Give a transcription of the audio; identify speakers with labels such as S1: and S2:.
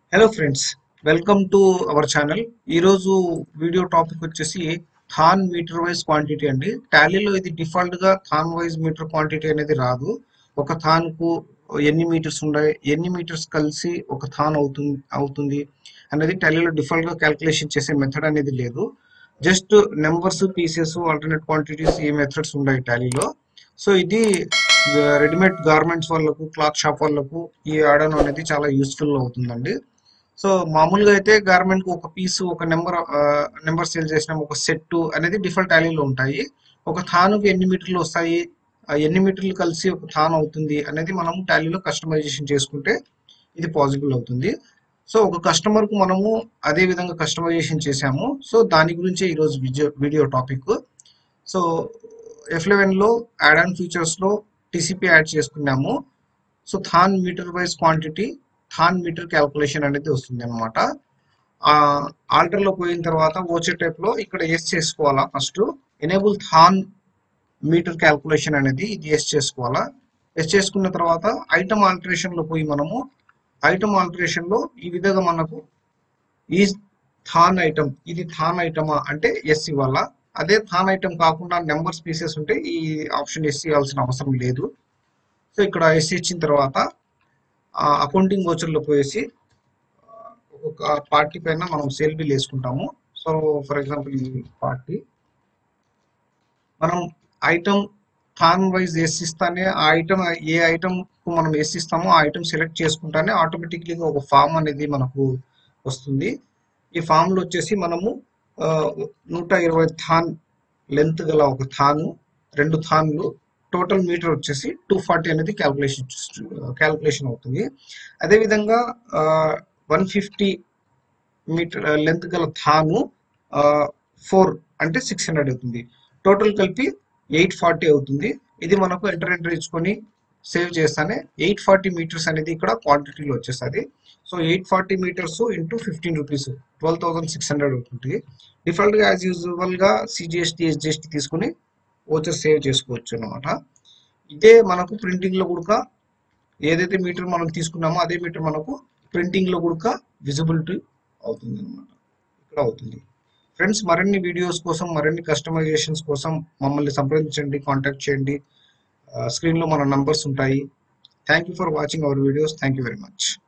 S1: hello friends welcome to our channel ఈరోజు video topic వచ్చేసి థాన్ మీటర్ వైజ్ క్వాంటిటీ అండి టాలీలో ఇది డిఫాల్ట్ గా థాన్ వైజ్ మీటర్ క్వాంటిటీ అనేది రాదు ఒక థాన్ కు ఎన్ని మీటర్స్ ఉన్నాయి ఎన్ని మీటర్స్ కలిసి ఒక థాన్ అవుతుంది అవుతుంది అనేది టాలీలో డిఫాల్ట్ గా క్యాల్కులేషన్ చేసే మెథడ్ అనేది లేదు just numbers pieces alternate quantities ఈ మెథడ్స్ ఉన్నాయి టాలీలో సో ఇది రెడీమేడ్ గార్మెంట్స్ వాళ్ళకు క్లాత్ షాప్ వాళ్ళకు ఈ ఆడన్ అనేది చాలా యూస్ఫుల్ అవుతుందండి సో మామూలుగా అయితే గార్మెంట్ కు ఒక పీస్ ఒక నెంబర్ నెంబర్ సేల్ చేసిన ఒక సెట్ అనేది డిఫాల్ట్ టాలీలో ఉంటాయి ఒక థానుకు ఎన్ని మీటర్లు వస్తాయి ఆ ఎన్ని మీటర్లు కలిసి ఒక థాన్ అవుతుంది అనేది మనం టాలీలో కస్టమైజేషన్ చేసుకుంటే ఇది పాసిబుల్ అవుతుంది సో ఒక కస్టమర్ కు మనము అదే విధంగా కస్టమైజేషన్ చేసాము సో దాని గురించే ఈరోజు video video topic so F eleven లో యాడ్ ఆన్ ఫీచర్స్ లో టీసీపీ యాడ్ చేసుకున్నాము సో థాన్ మీటర్ వైజ్ క్వాంటిటీ థాన్ మీటర్ క్యాల్కులేషన్ అనేది వస్తుంది అనమాట ఆల్టర్ లో పోయిన తర్వాత ఓచే టైప్ లో ఇక్కడ ఎస్ చేసుకోవాలా ఫస్ట్ ఎనేబుల్ థాన్ మీటర్ క్యాల్కులేషన్ అనేది ఇది ఎస్ చేసుకోవాలా ఎస్ చేసుకున్న తర్వాత ఐటమ్ ఆల్టరేషన్ లో పోయి మనము ఐటమ్ ఆల్టరేషన్ లో ఈ విధంగా మనకు ఈ థాన్ ఐటమ్ ఇది థాన్ ఐటమా అంటే ఎస్ ఇవ్వాలా అదే థాన్ ఐటమ్ కాకుండా నెంబర్ స్పీసెస్ ఉంటే ఈ ఆప్షన్ ఎస్ ఇవ్వాల్సిన అవసరం లేదు సో ఇక్కడ ఎస్ ఇచ్చిన తర్వాత అకౌంటింగ్ లో పోయేసి ఒక పార్టీ పైన మనం సేల్ బిల్ వేసుకుంటాము సో ఫర్ ఎగ్జాంపుల్ ఈ పార్టీ మనం ఐటమ్ థాన్ వైజ్ ఎస్ ఇస్తానే ఆ ఐటమ్ ఏ ఐటమ్ కు మనం ఎస్ ఇస్తామో ఆ ఐటమ్ సెలెక్ట్ చేసుకుంటానే ఆటోమేటిక్లీగా ఒక ఫామ్ అనేది మనకు వస్తుంది ఈ ఫామ్ లో వచ్చేసి మనము నూట ఇరవై థాన్ లెంత్ గల ఒక థాను రెండు థాన్లు టోటల్ మీటర్ వచ్చేసి టూ ఫార్టీ అనేది క్యాల్కులేషన్ క్యాల్కులేషన్ అవుతుంది అదేవిధంగా వన్ ఫిఫ్టీ మీటర్ లెంత్ గల థాను ఫోర్ అంటే సిక్స్ హండ్రెడ్ అవుతుంది టోటల్ కలిపి ఎయిట్ ఫార్టీ అవుతుంది ఇది మనకు ఎంటర్ ఎంటర్ ఇచ్చుకొని సేవ్ చేస్తానే ఎయిట్ ఫార్టీ మీటర్స్ అనేది ఇక్కడ క్వాంటిటీలో వచ్చేస్తుంది so eight forty metres into fifteen rupees twelve thousand six hundred అవుతుంది డిఫాల్ట్గా యాజ్ యూజువల్గా సిజిఎస్టీ ఎస్జిఎస్టీ తీసుకుని ఓచర్ సేవ్ చేసుకోవచ్చు అనమాట ఇదే మనకు ప్రింటింగ్లో కూడా ఏదైతే మీటర్ మనం తీసుకున్నామో అదే మీటర్ మనకు ప్రింటింగ్లో కూడా విజిబిలిటీ అవుతుంది అనమాట ఇక్కడ అవుతుంది ఫ్రెండ్స్ మరిన్ని వీడియోస్ కోసం మరిన్ని కస్టమైజేషన్స్ కోసం మమ్మల్ని సంప్రదించండి కాంటాక్ట్ చేయండి స్క్రీన్లో మన నంబర్స్ ఉంటాయి thank you for watching our videos thank you very much